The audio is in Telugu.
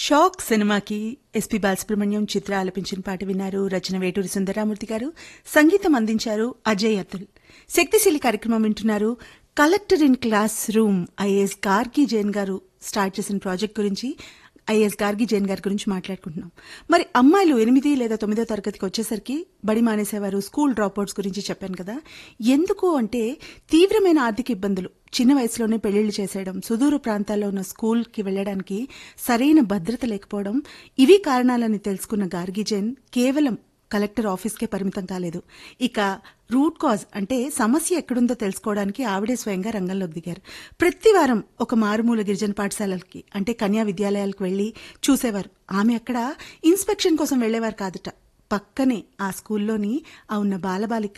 షాక్ సినిమాకి ఎస్పీ బాలసుబ్రహ్మణ్యం చిత్ర ఆలపించిన పాట విన్నారు రచన వేటూరి సుందరామూర్తి గారు సంగీతం అందించారు అజయ్ అతుల్ శక్తిశీలి కార్యక్రమం వింటున్నారు collector in classroom IAS Gargi Jain గారు స్టార్ట్ చేసిన ప్రాజెక్ట్ గురించి ఐఏఎస్ గార్గి జైన్ గారి గురించి మాట్లాడుకుంటున్నాం మరి అమ్మాయిలు ఎనిమిది లేదా తొమ్మిదో తరగతికి వచ్చేసరికి బడి మానేసేవారు స్కూల్ డ్రాప్అవుట్స్ గురించి చెప్పాను కదా ఎందుకు అంటే తీవ్రమైన ఆర్థిక ఇబ్బందులు చిన్న వయసులోనే పెళ్లిళ్లు చేసేయడం సుదూర ప్రాంతాల్లో ఉన్న స్కూల్కి వెళ్లడానికి సరైన భద్రత లేకపోవడం ఇవి కారణాలని తెలుసుకున్న గార్గి జైన్ కేవలం కలెక్టర్ ఆఫీస్కే పరిమితం కాలేదు ఇక రూట్ కాజ్ అంటే సమస్య ఎక్కడుందో తెలుసుకోవడానికి ఆవిడే స్వయంగా రంగంలోకి దిగారు ప్రతి వారం ఒక మారుమూల గిరిజన పాఠశాలలకి అంటే కన్యా విద్యాలయాలకు వెళ్లి చూసేవారు ఆమె అక్కడ ఇన్స్పెక్షన్ కోసం వెళ్లేవారు కాదట పక్కనే ఆ స్కూల్లోని ఆ ఉన్న బాలబాలిక